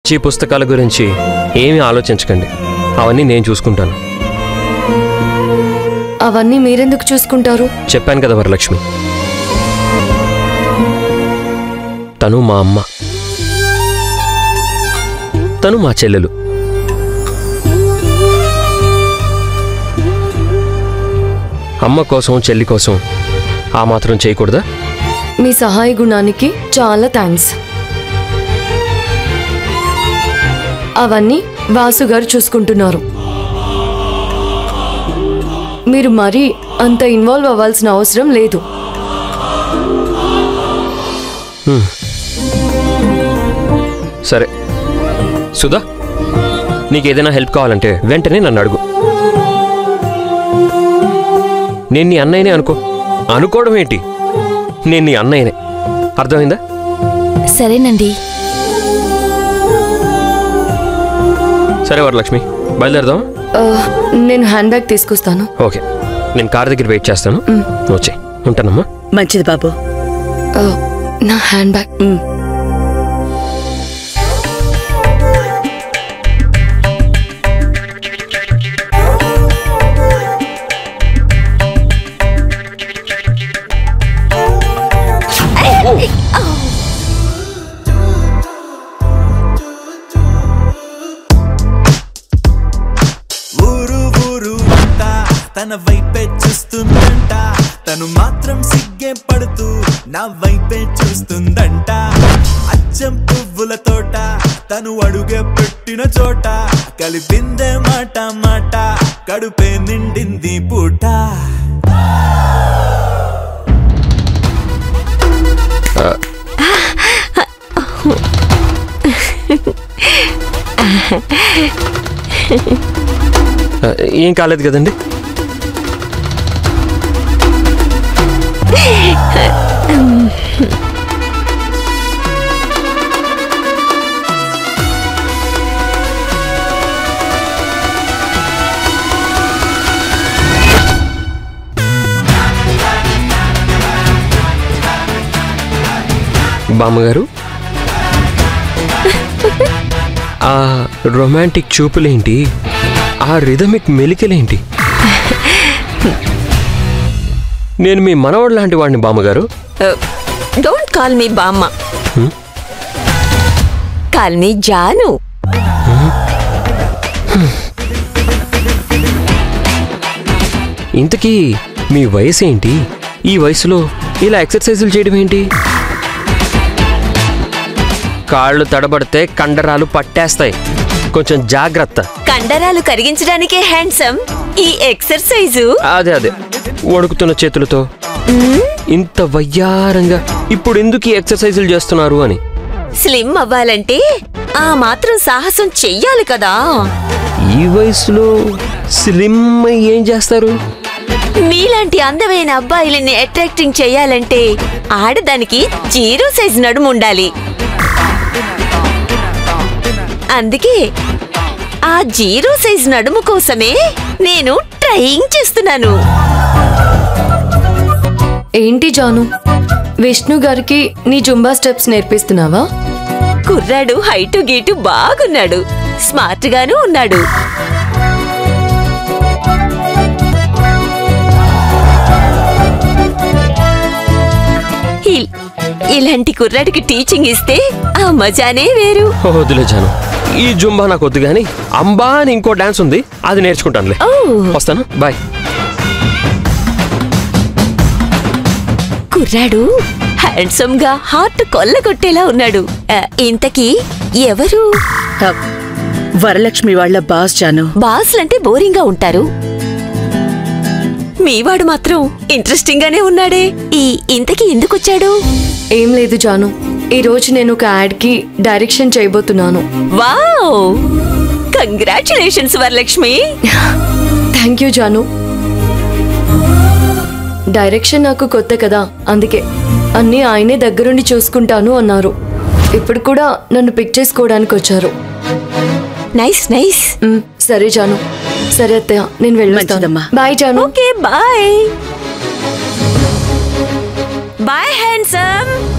పిచ్చి పుస్తకాల గురించి ఏమీ ఆలోచించకండి అవన్నీ నేను చూసుకుంటాను అవన్నీ మీరెందుకు చూసుకుంటారు చెప్పాను కదా వరలక్ష్మి తను మా అమ్మ తను మా చెల్లెలు అమ్మ కోసం చెల్లి కోసం ఆ మాత్రం చేయకూడదా మీ సహాయ గుణానికి చాలా థ్యాంక్స్ అవన్నీ వాసు గారు చూసుకుంటున్నారు మీరు మరీ అంత ఇన్వాల్వ్ అవ్వాల్సిన అవసరం లేదు సరే సుధా నీకేదైనా హెల్ప్ కావాలంటే వెంటనే నన్ను అడుగు నేను నీ అన్నయ్యనే అనుకో అనుకోవడం ఏంటి నేను నీ అన్నయ్యనే అర్థమైందా సరేనండి సరే వరలక్ష్మి బయలుదేరదాం ఆ, నేను హ్యాండ్ బ్యాగ్ తీసుకొస్తాను ఓకే నేను కార్ దగ్గర వెయిట్ చేస్తాను వచ్చే ఉంటానమ్మా మంచిది బాబు ఆ, నా హ్యాండ్ బ్యాగ్ ఉమ్. ఊరు ఊరు అంతా తన వైపే చూస్తుందంట తను మాత్రం సిగ్గే పడుతూ నా వైపే చూస్తుందంట అచ్చం పువ్వుల తోట తను అడుగే పెట్టిన చోట కలిపిందే మాట మాట కడుపే నిండింది పూట ఆ, ఏం కాలేదు కదండి బామ్మగారు ఆ రొమాంటిక్ చూపులేంటి ఆ రిథమిక్ మెలికలేంటి నేను మీ మనవడు లాంటి వాడిని బామ్మగారు డోంట్ కాల్ మీ బామ్మ కాల్ మీ జాను ఇంతకీ మీ వయసు ఏంటి ఈ వయసులో ఇలా ఎక్సర్సైజులు చేయడం ఏంటి కాళ్ళు తడబడితే కండరాలు పట్టేస్తాయి కొంచెం జాగ్రత్త కండరాలు కరిగించడానికే హ్యాండ్సమ్ ఈ ఎక్సర్సైజు అదే అదే వణుకుతున్న చేతులతో ఇంత వయ్యారంగా ఇప్పుడు ఎందుకు ఈ ఎక్సర్సైజులు చేస్తున్నారు అని స్లిమ్ అవ్వాలంటే ఆ మాత్రం సాహసం చెయ్యాలి కదా ఈ వయసులో స్లిమ్ అయ్యి ఏం చేస్తారు మీలాంటి అందమైన అబ్బాయిలని అట్రాక్టింగ్ చెయ్యాలంటే ఆడదానికి జీరో సైజ్ నడుము ఉండాలి అందుకే ఆ జీరో సైజ్ నడుము కోసమే నేను ట్రైయింగ్ చేస్తున్నాను ఏంటి జాను విష్ణు గారికి నీ జుంబా స్టెప్స్ నేర్పిస్తున్నావా కుర్రాడు హైటు గీటు బాగున్నాడు స్మార్ట్ గాను ఉన్నాడు ఇల్- ఇలాంటి కుర్రాడికి టీచింగ్ ఇస్తే ఆ మజానే వేరు ఓ, వద్దులే జాను ఈ జుంబా నాకు వద్దు కానీ అంబా అని ఇంకో డాన్స్ ఉంది అది నేర్చుకుంటానులే ఓ వస్తాను బాయ్ కుర్రాడు హ్యాండ్సమ్ గా హార్ట్ కొల్లగొట్టేలా ఉన్నాడు ఆ, ఇంతకీ ఎవరు ఆ, వరలక్ష్మి వాళ్ళ బాస్ జాను బాస్లంటే బోరింగ్ గా ఉంటారు మీవాడు మాత్రం ఇంట్రెస్టింగ్ గానే ఉన్నాడే ఈ ఇంతకీ ఎందుకొచ్చాడు ఏం లేదు జాను ఈ రోజు నేను ఒక యాడ్ కి డైరెక్షన్ చేయబోతున్నాను wow congratulations Varalakshmi thank you Jaanu direction నాకు కొత్త కదా అందుకే అన్నీ ఆయనే దగ్గరుండి చూసుకుంటాను అన్నారు ఇప్పుడు కూడా నన్ను పిక్ చేసుకోవడానికి వచ్చారు నైస్ నైస్ మ్, సరే జాను సరే అత్తయ్య నేను వెళ్ళొస్తాను మంచిదమ్మా. Bye Jaanu okay bye bye handsome